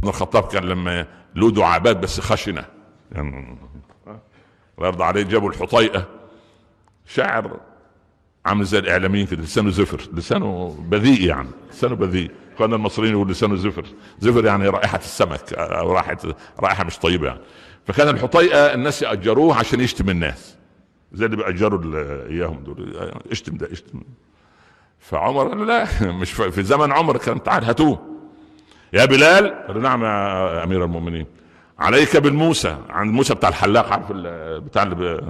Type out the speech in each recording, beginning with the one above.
بن الخطاب كان لما له دعابات بس خشنه يعني الله يرضى عليه جابوا الحطيئه شاعر عامل زي الاعلاميين كده لسانه زفر لسانه بذيء يعني لسانه بذيء اخواننا المصريين يقول لسانه زفر زفر يعني رائحه السمك او رائحه رائحه مش طيبه يعني فكان الحطيئه الناس ياجروه عشان يشتم الناس زي اللي بيأجروا ال- اياهم دول اشتم ده اشتم فعمر قال له لا مش في في زمن عمر كان تعال هاتوه يا بلال قال له نعم يا امير المؤمنين عليك بالموسى عند موسى بتاع الحلاق عارف ال- بتاع اللي ب...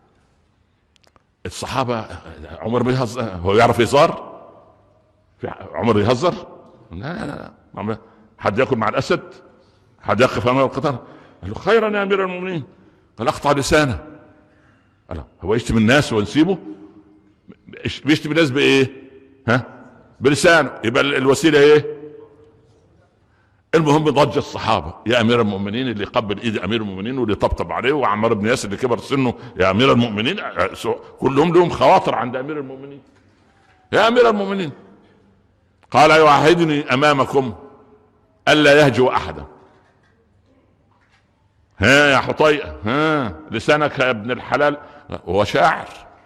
الصحابه عمر بيهزر هو يعرف يهزر في عمر يهزر لا لا لا عمر- حد ياكل مع الاسد حد يقف امام القطار قال له خيرا يا امير المؤمنين قال اقطع لسانه قال له، هو يشتم الناس ونسيبه إيش- بيشتم الناس بايه ها بلسانه يبقى ال- الوسيله ايه المهم ضج الصحابه يا امير المؤمنين اللي يقبل ايد امير المؤمنين واللي يطبطب عليه وعمار بن ياسر اللي كبر سنه يا امير المؤمنين أه، سو- كلهم لهم خواطر عند امير المؤمنين يا امير المؤمنين قال يعاهدني امامكم الا يهجو احدا ها يا حطيئه ها لسانك يا ابن الحلال هو شاعر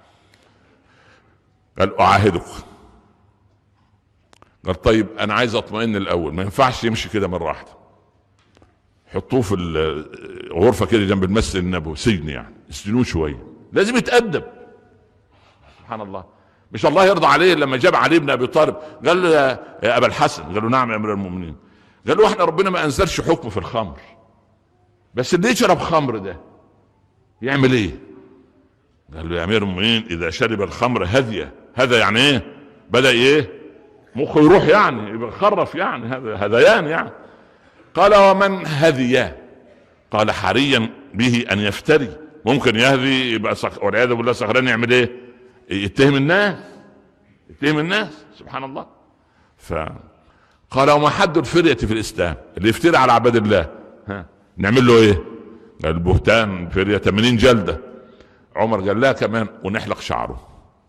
قال اعاهدك قال طيب انا عايز اطمئن الاول ما ينفعش يمشي كده مره واحده حطوه في الغرفه كده جنب المسجد النبوي سجن يعني يسجنوه شويه لازم يتادب سبحان الله مش الله يرضى عليه لما جاب علي بن ابي طالب قال له يا, يا ابا الحسن قال له نعم يا امير المؤمنين قال له احنا ربنا ما انزلش حكم في الخمر بس اللي يشرب خمر ده يعمل ايه قال له يا امير المؤمنين اذا شرب الخمر هديه هذا يعني ايه بدا ايه مخه يروح يعني يبقى خرف يعني هذا هذيان يعني قال ومن هدي قال حريا به ان يفتري ممكن يهدي يبقى سخ... والعياذ بالله سخران يعمل ايه؟ يتهم الناس يتهم الناس سبحان الله ف قال وما حد الفرية في الاسلام اللي يفتري على عباد الله ها نعمل له ايه؟ قال البهتان فرية 80 جلده عمر قال لا كمان ونحلق شعره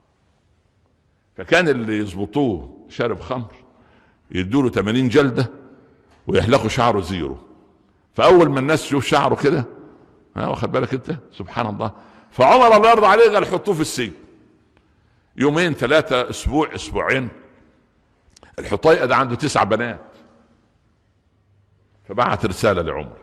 فكان اللي يظبطوه شارب خمر يدوا له 80 جلده ويحلقوا شعره زيرو فاول ما الناس تشوف شعره كده ها واخد بالك انت سبحان الله فعمر الله يرضى عليه قال حطوه في السجن يومين ثلاثة أسبوع أسبوعين الحطيئة ده عنده تسع بنات فبعت رسالة لعمر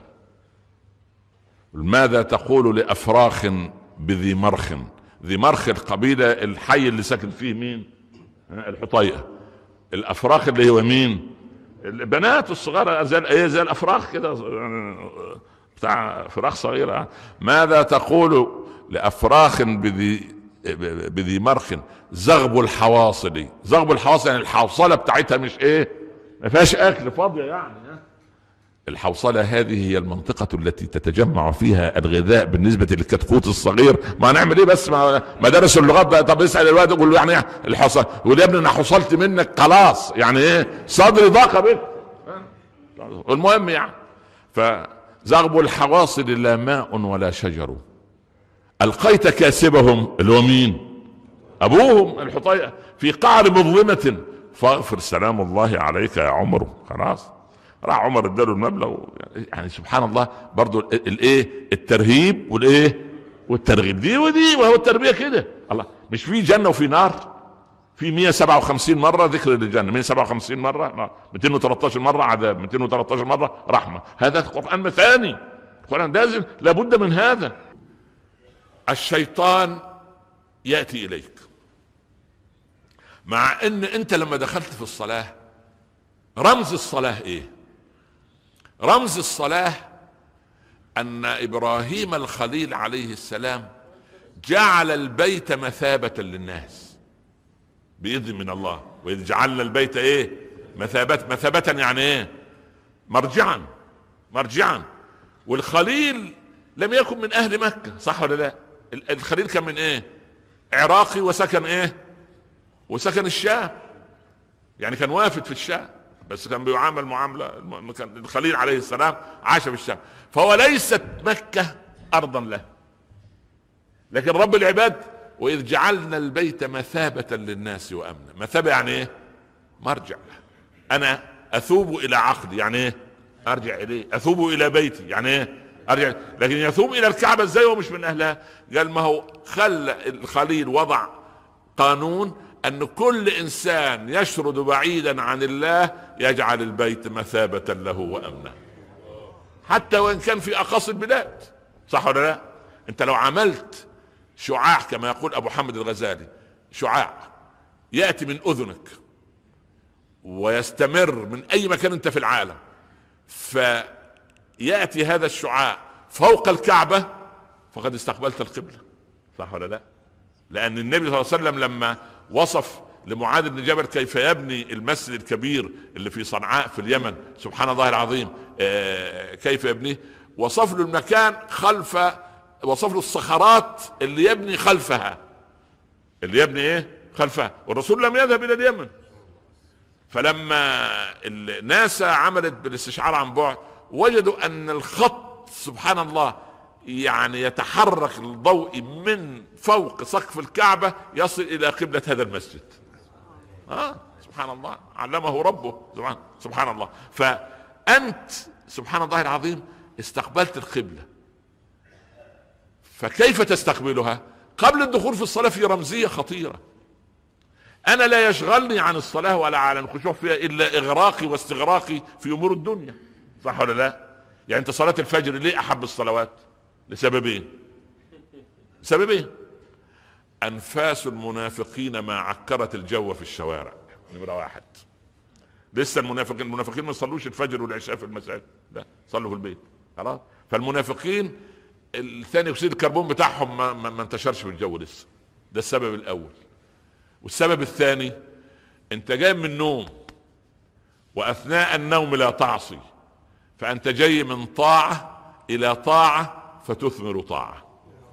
ماذا تقول لأفراخ بذي مرخ ذي مرخ القبيلة الحي اللي ساكن فيه مين ها، الحطيئة الأفراخ اللي هو مين البنات الصغيرة زي ايه زي الافراخ كده بتاع فراخ صغيرة ماذا تقول لافراخ بذي بذي مرخ زغب الحواصل زغب الحواصل يعني الحوصلة بتاعتها مش ايه ما فيهاش اكل فاضية يعني ها؟ الحوصلة هذه هي المنطقة التي تتجمع فيها الغذاء بالنسبة للكتكوت الصغير ما هنعمل ايه بس ما مدارس اللغات بقى طب اسأل الواد يقول له يعني ايه الحصل يقول يا ابني انا حصلت منك خلاص يعني ايه صدري ضاق بك المهم يعني فزغب الحواصل لا ماء ولا شجر القيت كاسبهم اللي هو مين ابوهم الحطيئة في قعر مظلمة فاغفر سلام الله عليك يا عمر خلاص راح عمر اداله المبلغ يعني سبحان الله برضو ال- الايه الترهيب والايه والترغيب دي ودي وهو التربيه كده الله مش في جنه وفي نار في 157 مره ذكر للجنه 157 مره نار. 213 مره عذاب 213 مره رحمه هذا القران مثاني القران لازم لابد من هذا الشيطان ياتي اليك مع ان انت لما دخلت في الصلاه رمز الصلاه ايه رمز الصلاه ان ابراهيم الخليل عليه السلام جعل البيت مثابه للناس باذن من الله واذ جعلنا البيت ايه مثابه مثابه يعني ايه مرجعا مرجعا والخليل لم يكن من اهل مكه صح ولا لا ال- الخليل كان من ايه عراقي وسكن ايه وسكن الشام يعني كان وافد في الشام بس كان بيعامل معامله الم- كان الخليل عليه السلام عاش في الشام فهو ليست مكه ارضا له لكن رب العباد واذ جعلنا البيت مثابه للناس وامنا مثابه يعني ايه مرجع انا اثوب الى عقدي يعني ايه ارجع اليه اثوب الى بيتي يعني ايه ارجع لكن يثوب الى الكعبه ازاي ومش من اهلها قال ما هو خلى الخليل وضع قانون ان كل انسان يشرد بعيدا عن الله يجعل البيت مثابه له وامنا حتى وان كان في اقاصي البلاد صح ولا لا انت لو عملت شعاع كما يقول ابو حمد الغزالي شعاع ياتي من اذنك ويستمر من اي مكان انت في العالم فياتي هذا الشعاع فوق الكعبه فقد استقبلت القبله صح ولا لا لان النبي صلى الله عليه وسلم لما وصف لمعاذ بن جبل كيف يبني المسجد الكبير اللي في صنعاء في اليمن سبحان الله العظيم آه، كيف يبنيه وصف له المكان خلف وصف له الصخرات اللي يبني خلفها اللي يبني ايه خلفها والرسول لم يذهب الى اليمن فلما الناسا عملت بالاستشعار عن بعد وجدوا ان الخط سبحان الله يعني يتحرك الضوء من فوق سقف الكعبة يصل إلى قبلة هذا المسجد آه سبحان الله علمه ربه سبحان, سبحان الله فأنت سبحان الله العظيم استقبلت القبلة فكيف تستقبلها قبل الدخول في الصلاة في رمزية خطيرة أنا لا يشغلني عن الصلاة ولا عن الخشوع فيها إلا إغراقي واستغراقي في أمور الدنيا صح ولا لا يعني أنت صلاة الفجر ليه أحب الصلوات لسببين سببين انفاس المنافقين ما عكرت الجو في الشوارع نمرة واحد لسه المنافقين المنافقين ما يصلوش الفجر والعشاء في المساجد لا صلوا في البيت خلاص فالمنافقين الثاني اكسيد الكربون بتاعهم ما, ما, ما انتشرش في الجو لسه ده السبب الاول والسبب الثاني انت جاي من النوم واثناء النوم لا تعصي فانت جاي من طاعه الى طاعه فتثمر طاعة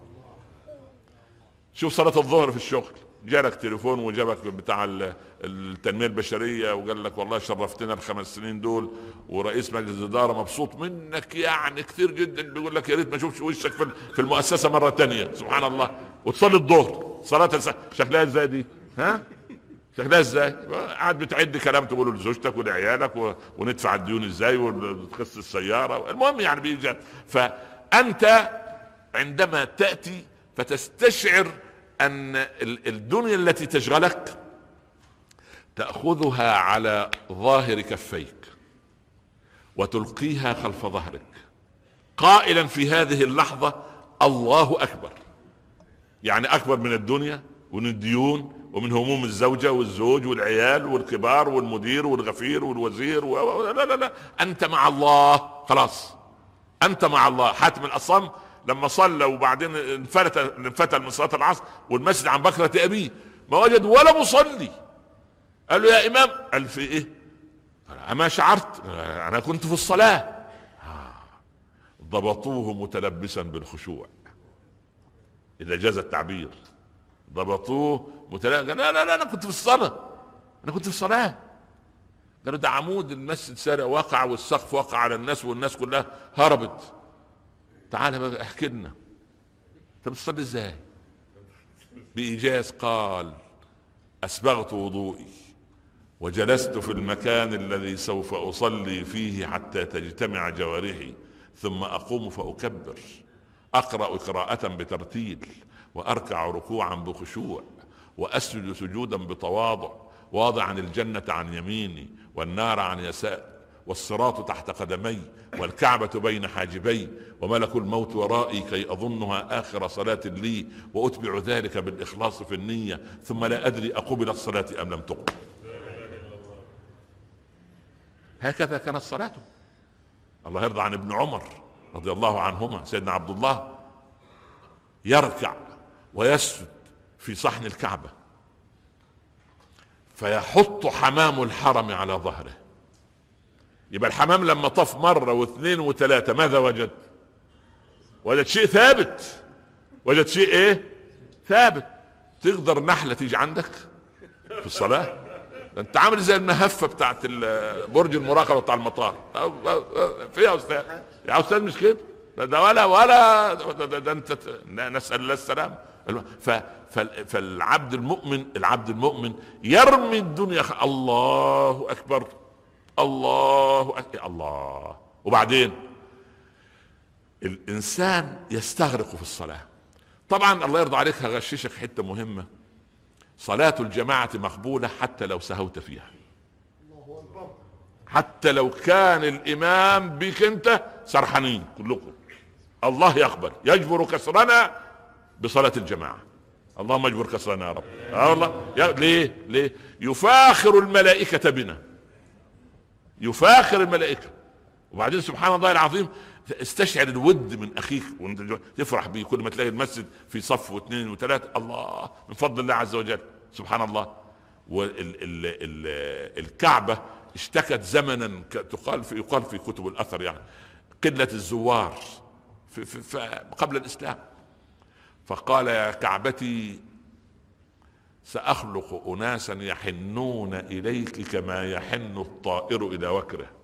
شوف صلاة الظهر في الشغل جالك تليفون وجابك بتاع التنمية البشرية وقال لك والله شرفتنا الخمس سنين دول ورئيس مجلس الإدارة مبسوط منك يعني كثير جدا بيقول لك يا ريت ما اشوفش وشك في المؤسسة مرة تانية سبحان الله وتصلي الظهر صلاة شكلها ازاي دي ها شكلها ازاي قاعد بتعد كلام تقوله لزوجتك ولعيالك وندفع الديون ازاي وتقص السيارة المهم يعني بيجي ف انت عندما تاتي فتستشعر ان الدنيا التي تشغلك تاخذها على ظاهر كفيك وتلقيها خلف ظهرك قائلا في هذه اللحظه الله اكبر يعني اكبر من الدنيا ومن الديون ومن هموم الزوجة والزوج والعيال والكبار والمدير والغفير والوزير و... لا لا لا أنت مع الله خلاص انت مع الله حاتم الاصم لما صلى وبعدين انفلت انفتل من صلاه العصر والمسجد عن بكره ابيه ما وجد ولا مصلي قال له يا امام قال في ايه اما شعرت انا كنت في الصلاه ضبطوه متلبسا بالخشوع اذا جاز التعبير ضبطوه متلبسا لا لا لا انا كنت في الصلاه انا كنت في الصلاه قالوا ده عمود المسجد سارع وقع والسقف وقع على الناس والناس كلها هربت تعال بقى احكي لنا انت بتصلي ازاي بايجاز قال اسبغت وضوئي وجلست في المكان الذي سوف اصلي فيه حتى تجتمع جوارحي ثم اقوم فاكبر اقرا قراءه بترتيل واركع ركوعا بخشوع واسجد سجودا بتواضع واضعا الجنه عن يميني والنار عن يسار والصراط تحت قدمي والكعبة بين حاجبي وملك الموت ورائي كي أظنها آخر صلاة لي وأتبع ذلك بالإخلاص في النية ثم لا أدري أقبل الصلاة أم لم تقبل هكذا كانت صلاته الله يرضى عن ابن عمر رضي الله عنهما سيدنا عبد الله يركع ويسجد في صحن الكعبه فيحط حمام الحرم على ظهره يبقى الحمام لما طف مرة واثنين وثلاثة ماذا وجد وجد شيء ثابت وجد شيء ايه ثابت تقدر نحلة تيجي عندك في الصلاة انت عامل زي المهفة بتاعت برج المراقبة بتاع المطار فيها استاذ يا استاذ مش كده ده ولا ولا ده, ده, ده انت نسأل الله السلام فالعبد المؤمن العبد المؤمن يرمي الدنيا الله اكبر الله أكبر الله وبعدين الانسان يستغرق في الصلاه طبعا الله يرضى عليك هغششك حته مهمه صلاه الجماعه مقبوله حتى لو سهوت فيها حتى لو كان الامام بك انت سرحانين كلكم الله يقبل يجبر كسرنا بصلاه الجماعه اللهم اجبر كسرنا يا رب اه والله ليه ليه يفاخر الملائكه بنا يفاخر الملائكه وبعدين سبحان الله العظيم استشعر الود من اخيك وانت تفرح به كل ما تلاقي المسجد في صف واثنين وثلاثه الله من فضل الله عز وجل سبحان الله والكعبه اشتكت زمنا تقال في يقال في كتب الاثر يعني قله الزوار في في في قبل الاسلام فقال يا كعبتي ساخلق اناسا يحنون اليك كما يحن الطائر الى وكره